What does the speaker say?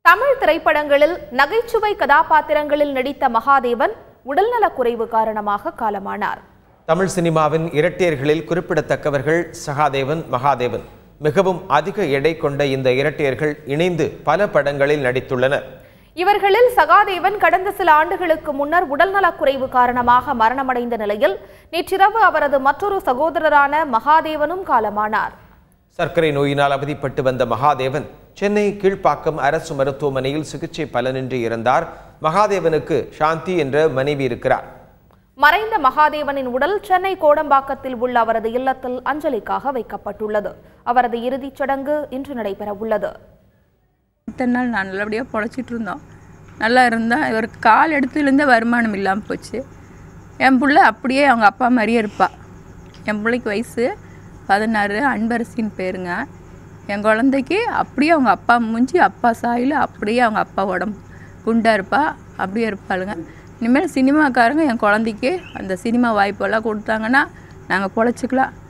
தமிழ் திரைப்படங்களில் நகைச்சுவை கதாபாத்திரங்களில் நடித்த மகாதேவன் உடல்நலக்குறைவு காரணமாக காலமானார் தமிழ் சினிமாவின் இரட்டையர்களில் குறிப்பிடத்தக்கவர்கள் சகாதேவன் மகாதேவன் மிகவும் அதிக எடை கொண்ட இந்த இரட்டையர்கள் இணைந்து பல படங்களில் நடித்துள்ளனர் இவர்களில் சகாதேவன் கடந்த சில ஆண்டுகளுக்கு முன்னர் உடல்நலக்குறைவு காரணமாக மரணமடைந்த நிலையில் நேற்றிரவு அவரது மற்றொரு சகோதரரான மகாதேவனும் காலமானார் சர்க்கரை நோயினால் அவதிப்பட்டு வந்த மகாதேவன் சென்னை கீழ்ப்பாக்கம் அரசு மருத்துவமனையில் சிகிச்சை பலனின்றி இறந்தார் மகாதேவனுக்கு சாந்தி என்ற மனைவி இருக்கிறார் மறைந்த மகாதேவனின் உடல் சென்னை கோடம்பாக்கத்தில் உள்ள அவரது இல்லத்தில் அஞ்சலிக்காக வைக்கப்பட்டுள்ளது அவரது இறுதிச் சடங்கு இன்று நடைபெற உள்ளது இத்தனை நாள் நான் நல்லபடியாக பொழைச்சிட்டு இருந்தோம் நல்லா இருந்தால் இவருக்கு கால் எடுத்துலேருந்தே வருமானம் இல்லாமல் போச்சு என் பிள்ளை அப்படியே அவங்க அப்பா மாதிரியே இருப்பா என் பிள்ளைக்கு வயசு பதினாறு அன்பரசின்னு பேருங்க என் குழந்தைக்கு அப்படியே அவங்க அப்பா மூஞ்சி அப்பா சாயில் அப்படியே அவங்க அப்பா உடம்பு குண்டா இருப்பா அப்படியே இருப்பாளுங்க இனிமேல் சினிமாக்காரங்க என் குழந்தைக்கு அந்த சினிமா வாய்ப்பெல்லாம் கொடுத்தாங்கன்னா நாங்கள் பொழைச்சிக்கலாம்